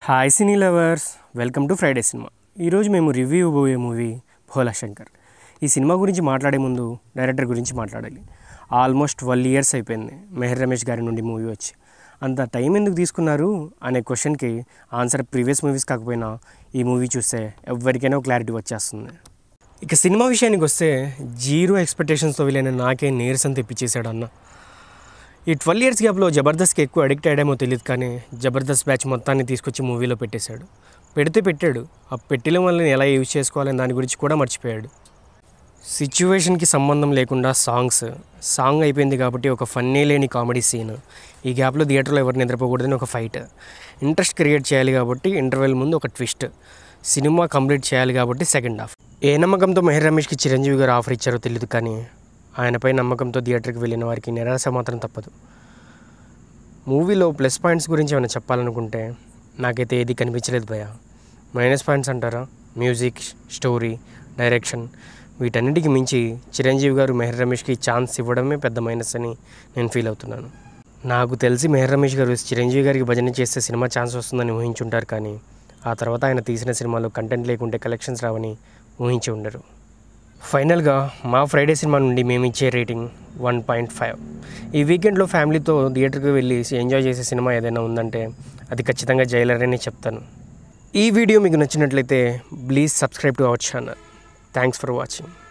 hi cine lovers welcome to Friday cinema ఈరోజు మేము review ఇవ్వబోయే మూవీ భోలా శంకర్ ఈ సినిమా గురించి మాట్లాడే ముందు డైరెక్టర్ గురించి మాట్లాడాలి ఆల్మోస్ట్ ట్వెల్వ్ ఇయర్స్ అయిపోయింది మెహర్ రమేష్ గారి నుండి మూవీ వచ్చి అంత టైం ఎందుకు తీసుకున్నారు అనే క్వశ్చన్కి ఆన్సర్ ప్రీవియస్ మూవీస్ కాకపోయినా ఈ మూవీ చూస్తే ఎవరికైనా క్లారిటీ వచ్చేస్తుంది ఇక సినిమా విషయానికి వస్తే జీరో ఎక్స్పెక్టేషన్స్తో వెళ్ళిన నాకే నీరసం తెప్పించేశాడు అన్న ఈ ట్వెల్వ్ ఇయర్స్ గ్యాప్లో జబర్దస్త్కి ఎక్కువ అడిక్ట్ అయ్యాడేమో తెలియదు కానీ జబర్దస్త్ బ్యాచ్ మొత్తాన్ని తీసుకొచ్చి మూవీలో పెట్టేశాడు పెడితే పెట్టాడు ఆ పెట్టిన వల్ల ఎలా యూజ్ చేసుకోవాలని దాని గురించి కూడా మర్చిపోయాడు సిచ్యువేషన్కి సంబంధం లేకుండా సాంగ్స్ సాంగ్ అయిపోయింది కాబట్టి ఒక ఫన్నీ లేని కామెడీ సీన్ ఈ గ్యాప్లో థియేటర్లో ఎవరు నిద్రపోకూడదని ఒక ఫైట్ ఇంట్రెస్ట్ క్రియేట్ చేయాలి కాబట్టి ఇంటర్వెల్ ముందు ఒక ట్విస్ట్ సినిమా కంప్లీట్ చేయాలి కాబట్టి సెకండ్ హాఫ్ ఏ నమ్మకంతో మెహర్ రమేష్కి చిరంజీవి గారు ఆఫర్ ఇచ్చారో తెలియదు కానీ ఆయనపై నమ్మకంతో థియేటర్కి వెళ్ళిన వారికి నిరాశ మాత్రం తప్పదు మూవీలో ప్లస్ పాయింట్స్ గురించి ఏమైనా చెప్పాలనుకుంటే నాకైతే ఏది కనిపించలేదు భయ మైనస్ పాయింట్స్ అంటారా మ్యూజిక్ స్టోరీ డైరెక్షన్ వీటన్నిటికి మించి చిరంజీవి గారు మెహర్ రమేష్కి ఛాన్స్ ఇవ్వడమే పెద్ద మైనస్ అని నేను ఫీల్ అవుతున్నాను నాకు తెలిసి మెహర్ రమేష్ గారు చిరంజీవి గారికి భజన చేస్తే సినిమా ఛాన్స్ వస్తుందని ఊహించుంటారు కానీ ఆ తర్వాత ఆయన తీసిన సినిమాలో కంటెంట్ లేకుంటే కలెక్షన్స్ రావని ఊహించి ఉండరు ఫైనల్గా మా ఫ్రైడే సినిమా నుండి మేము ఇచ్చే రేటింగ్ వన్ పాయింట్ ఫైవ్ ఈ వీకెండ్లో ఫ్యామిలీతో థియేటర్కి వెళ్ళి ఎంజాయ్ చేసే సినిమా ఏదైనా ఉందంటే అది ఖచ్చితంగా జైలర్ అని చెప్తాను ఈ వీడియో మీకు నచ్చినట్లయితే please subscribe to our channel thanks for watching